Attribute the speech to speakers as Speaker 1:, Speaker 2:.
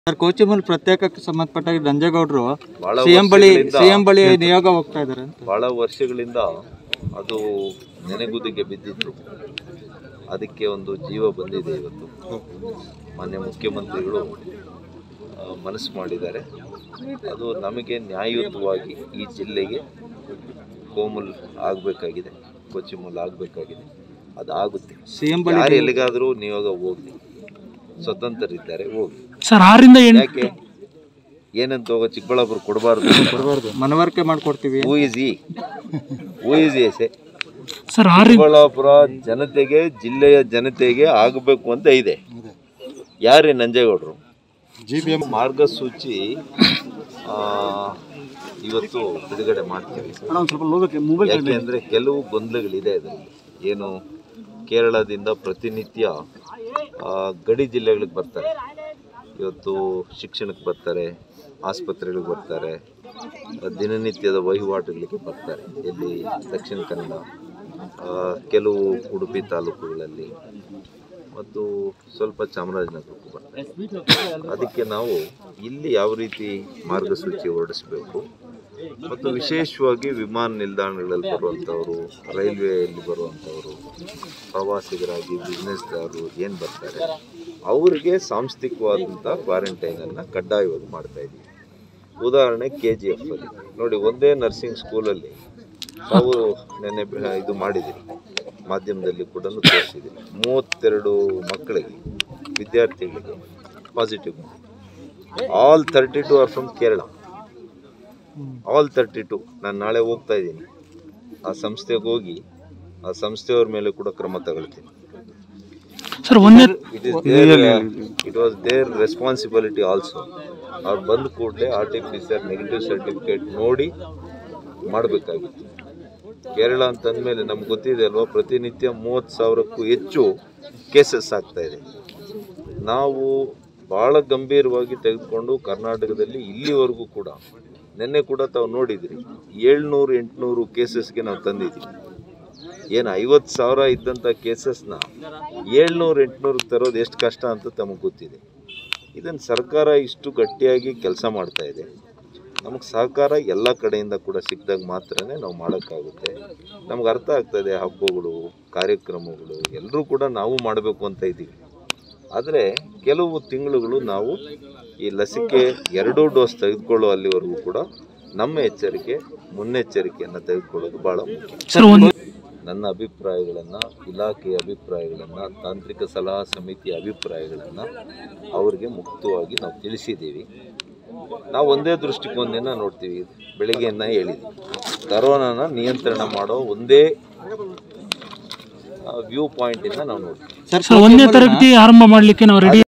Speaker 1: sir ಕೋಚಿಮಲ್ ಪ್ರತ್ಯೇಕಕ್ಕೆ ಸಂಬಂಧಪಟ್ಟ ನಂಜೇಗೌಡರು
Speaker 2: ಬಹಳ
Speaker 1: CM ಬಳಿ
Speaker 2: ವರ್ಷಗಳಿಂದ-
Speaker 1: ಸಿಎಂ ಬಳಿ ನಿಯೋಗ ಹೋಗ್ತಾ ಇದಾರೆ ಅಂತ
Speaker 2: ಬಹಳ ವರ್ಷಗಳಿಂದ ಅದು ನೆನೆಗುದಿಗೆ ಬಿದ್ದಿತ್ತು ಅದಕ್ಕೆ ಒಂದು ಜೀವ ಬಂದಿದೆ ಇವತ್ತು ಮಾನ್ಯ ಮುಖ್ಯಮಂತ್ರಿಗಳು ಆ, ಮನಸ್ಸು ಮಾಡಿದ್ದಾರೆ ಅದು ನಮಗೆ ನ್ಯಾಯಯುತವಾಗಿ ಈ ಜಿಲ್ಲೆಗೆ ಕೋಮುಲ್ ಆಗಬೇಕಾಗಿದೆ ಕೊಚ್ಚಿಮುಲ್ ಆಗಬೇಕಾಗಿದೆ ಅದು ಆಗುತ್ತೆ
Speaker 1: ಸಿಎಂ ಬಳಿ
Speaker 2: ಯಾರು ಎಲ್ಲಿಗಾದರೂ ನಿಯೋಗ ಹೋಗ್ಲಿ ಸ್ವತಂತ್ರರಿದ್ದಾರೆ ಹೋಗ್ಲಿ
Speaker 3: ಸರ್ ಆರರಿಂದ ಎಂಟು
Speaker 2: ಯಾಕೆ ಏನಂತ ಹೋಗೋ ಚಿಕ್ಕಬಳ್ಳಾಪುರ ಕೊಡಬಾರ್ದು
Speaker 1: ಕೊಡಬಾರ್ದು ಮನವರಿಕೆ ಮಾಡ್ಕೊಡ್ತೀವಿ
Speaker 2: ಹೂ ಇಸ್ ಈ ಹೂ ಇಸ್ ಎಸೆ
Speaker 3: ಸರ್ ಆರರಿಂದ
Speaker 2: ಚಿಕ್ಕಬಳ್ಳಾಪುರ ಜನತೆಗೆ ಜಿಲ್ಲೆಯ ಜನತೆಗೆ ಆಗಬೇಕು ಅಂತ ಇದೆ ಯಾರೇ ನಂಜೇಗೌಡರು ಮಾರ್ಗಸೂಚಿ ಆ, ಇವತ್ತು ಬಿಡುಗಡೆ ಮಾಡ್ತೀವಿ ಯಾಕೆ ಅಂದರೆ ಕೆಲವು ಗೊಂದಲಗಳಿದೆ ಅದರಲ್ಲಿ ಏನು ಕೇರಳದಿಂದ ಪ್ರತಿನಿತ್ಯ ಆ, ಗಡಿ ಜಿಲ್ಲೆಗಳಿಗೆ ಬರ್ತಾರೆ ಇವತ್ತು ಶಿಕ್ಷಣಕ್ಕೆ ಬರ್ತಾರೆ ಆಸ್ಪತ್ರೆಗಳಿಗೆ ಬರ್ತಾರೆ ಆ, ದಿನನಿತ್ಯದ ವಹಿವಾಟುಗಳಿಗೆ ಬರ್ತಾರೆ ಇಲ್ಲಿ ದಕ್ಷಿಣ ಕನ್ನಡ ಆ, ಕೆಲವು ಉಡುಪಿ ತಾಲೂಕುಗಳಲ್ಲಿ ಮತ್ತು ಸ್ವಲ್ಪ ಚಾಮರಾಜನಗರಕ್ಕೂ ಬರ್ತಾರೆ ಅದಕ್ಕೆ ನಾವು ಇಲ್ಲಿ ಯಾವ ರೀತಿ ಮಾರ್ಗಸೂಚಿ ಹೊರಡಿಸಬೇಕು ಮತ್ತು ವಿಶೇಷವಾಗಿ ವಿಮಾನ ನಿಲ್ದಾಣಗಳಲ್ಲಿ ಬರುವಂಥವರು ರೈಲ್ವೆಯಲ್ಲಿ ಬರುವಂಥವರು ಪ್ರವಾಸಿಗರಾಗಿ ಬಿಸ್ನೆಸ್ದಾರರು ಏನು ಬರ್ತಾರೆ ಅವರಿಗೆ ಸಾಂಸ್ಥಿಕವಾದಂಥ ಕ್ವಾರಂಟೈನನ್ನು ಕಡ್ಡಾಯವಾಗಿ ಮಾಡ್ತಾ ಇದ್ದೀವಿ ಉದಾಹರಣೆ ಕೆ ಜಿ ಎಫ್ ಅಲ್ಲಿ ನೋಡಿ ಒಂದೇ ನರ್ಸಿಂಗ್ ಸ್ಕೂಲಲ್ಲಿ ತಾವು ನೆನ್ನೆ ಬೆ- ಇದು ಮಾಡಿದ್ದೀರಿ ಮಾಧ್ಯಮದಲ್ಲಿ ಕೂಡ ತೋರಿಸಿದ್ದೀರಿ ಮೂವತ್ತೆರಡು ಮಕ್ಕಳಿಗೆ ವಿದ್ಯಾರ್ಥಿಗಳಿಗೆ positive all thirty two are from Kerala all thirty two ನಾನು ನಾಳೆ ಹೋಗ್ತಾ ಇದ್ದೀನಿ ಆ ಸಂಸ್ಥೆಗೆ ಹೋಗಿ ಆ ಸಂಸ್ಥೆಯವ್ರ ಮೇಲೆ ಕೂಡ ಕ್ರಮ ತಗೊಳ್ತೀನಿ
Speaker 3: ಸರ್ ಒಂದೇ
Speaker 2: it is there it was there responsibility also ಅವ್ರು ಬಂದ ಕೂಡಲೇ R T P C R negative certificate ನೋಡಿ ಮಾಡಬೇಕಾಗಿತ್ತು ಕೇರಳ ಅಂತಂದಮೇಲೆ ನಮ್ಗೆ ಗೊತ್ತಿದೆ ಅಲ್ವಾ ಪ್ರತಿನಿತ್ಯ ಮೂವತ್ತು ಸಾವಿರಕ್ಕೂ ಹೆಚ್ಚು ಕೇಸಸ್ ಆಗ್ತಾ ಇದೆ ನಾವು ಭಾಳ ಗಂಭೀರವಾಗಿ ತೆಗೆದುಕೊಂಡು ಕರ್ನಾಟಕದಲ್ಲಿ ಇಲ್ಲಿವರೆಗೂ ಕೂಡ ನಿನ್ನೆ ಕೂಡ ತಾವು ನೋಡಿದ್ರಿ ಏಳ್ನೂರು ಎಂಟುನೂರು ಕೇಸಸ್ಗೆ ನಾವು ತಂದಿದ್ದೀವಿ ಏನು ಐವತ್ತು ಸಾವಿರ ಇದ್ದಂಥ ಕೇಸಸ್ನ ಏಳ್ನೂರು ಎಂಟುನೂರು ತರೋದು ಎಷ್ಟು ಕಷ್ಟ ಅಂತ ತಮಗೆ ಗೊತ್ತಿದೆ ಇದನ್ನು ಸರ್ಕಾರ ಇಷ್ಟು ಗಟ್ಟಿಯಾಗಿ ಕೆಲಸ ಮಾಡ್ತಾ ಇದೆ ನಮಗೆ ಸಹಕಾರ ಎಲ್ಲ ಕಡೆಯಿಂದ ಕೂಡ ಸಿಕ್ಕಿದಾಗ ಮಾತ್ರನೇ ನಾವು ಮಾಡೋಕ್ಕಾಗುತ್ತೆ ನಮ್ಗೆ ಅರ್ಥ ಆಗ್ತದೆ ಹಬ್ಬಗಳು ಕಾರ್ಯಕ್ರಮಗಳು ಎಲ್ಲರೂ ಕೂಡ ನಾವು ಮಾಡಬೇಕು ಅಂತ ಇದ್ದೀವಿ ಆದರೆ ಕೆಲವು ತಿಂಗಳುಗಳು ನಾವು ಈ ಲಸಿಕೆ ಎರಡೂ ಡೋಸ್ ತೆಗೆದುಕೊಳ್ಳೋ ಅಲ್ಲಿವರೆಗೂ ಕೂಡ ನಮ್ಮ ಎಚ್ಚರಿಕೆ ಮುನ್ನೆಚ್ಚರಿಕೆಯನ್ನು ತೆಗೆದುಕೊಳ್ಳೋದು ಭಾಳ ಮುಖ್ಯ
Speaker 3: ಸರ್ ಒಂದು
Speaker 2: ನನ್ನ ಅಭಿಪ್ರಾಯಗಳನ್ನು ಇಲಾಖೆಯ ಅಭಿಪ್ರಾಯಗಳನ್ನು ತಾಂತ್ರಿಕ ಸಲಹಾ ಸಮಿತಿಯ ಅಭಿಪ್ರಾಯಗಳನ್ನು ಅವರಿಗೆ ಮುಕ್ತವಾಗಿ ನಾವು ತಿಳಿಸಿದ್ದೀವಿ ನಾವು ಒಂದೇ ದೃಷ್ಟಿಕೋನದಿಂದ ನೋಡ್ತೀವಿ ಬೆಳಿಗ್ಗೆಯನ್ನ ಹೇಳಿದ್ವಿ ಕರೋನಾನ ನಿಯಂತ್ರಣ ಮಾಡೋ ಒಂದೇ ವ್ಯೂ ಪಾಯಿಂಟಿಂದ ನಾವು ನೋಡ್ತೀವಿ
Speaker 1: ಸರ್
Speaker 3: ಸರ್ ಒಂದನೇ ತರಗತಿ ಆರಂಭ ಮಾಡಲಿಕ್ಕೆ ನಾವು ರೆಡಿ